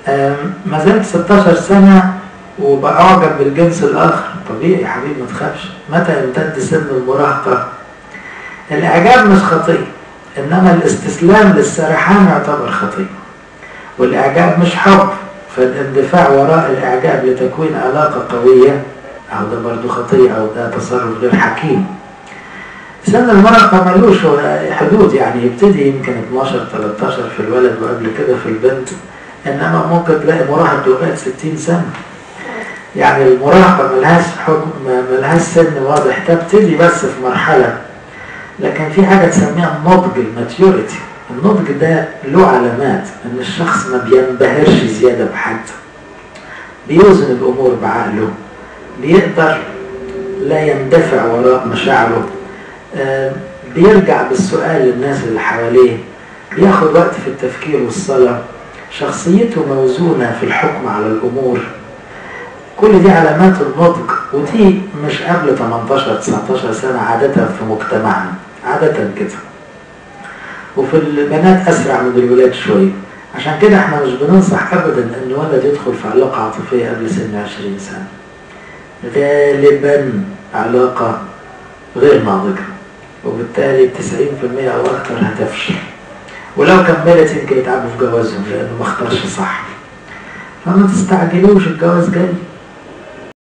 ما زلت 16 سنة وبأعجب بالجنس الآخر طبيعي يا حبيبي ما تخافش متى يمتد سن المراهقة الإعجاب مش خطية إنما الاستسلام للسرحان يعتبر خطية والإعجاب مش حب فالاندفاع وراء الإعجاب لتكوين علاقة قوية أو ده برضو خطية أو ده تصرف غير حكيم سن المراهقة ملوش حدود يعني يبتدي يمكن 12 13 في الولد وقبل كده في البنت إنما ممكن تلاقي مراهق لغاية 60 سنة يعني المراهقة ملهاش حكم ملهاش سن واضح تبتدي بس في مرحلة لكن في حاجة تسميها النضج الماتيوريتي النضج ده له علامات ان الشخص ما بينبهرش زيادة بحد بيوزن الامور بعقله بيقدر لا يندفع وراء مشاعره بيرجع بالسؤال للناس اللي حواليه بياخد وقت في التفكير والصلاة شخصيته موزونة في الحكم على الأمور كل دي علامات النضج ودي مش قبل 18 19 سنة عادة في مجتمعنا عادة كده وفي البنات أسرع من الولاد شوية عشان كده احنا مش بننصح أبدا أن ولد يدخل في علاقة عاطفية قبل سن 20 سنة غالبا علاقة غير ناضجة وبالتالي 90% أو أكثر هتفشل ولو كملت يمكن يتعبوا في جوازهم لأنه ما اختارش صح فما تستعجلوش الجواز جاي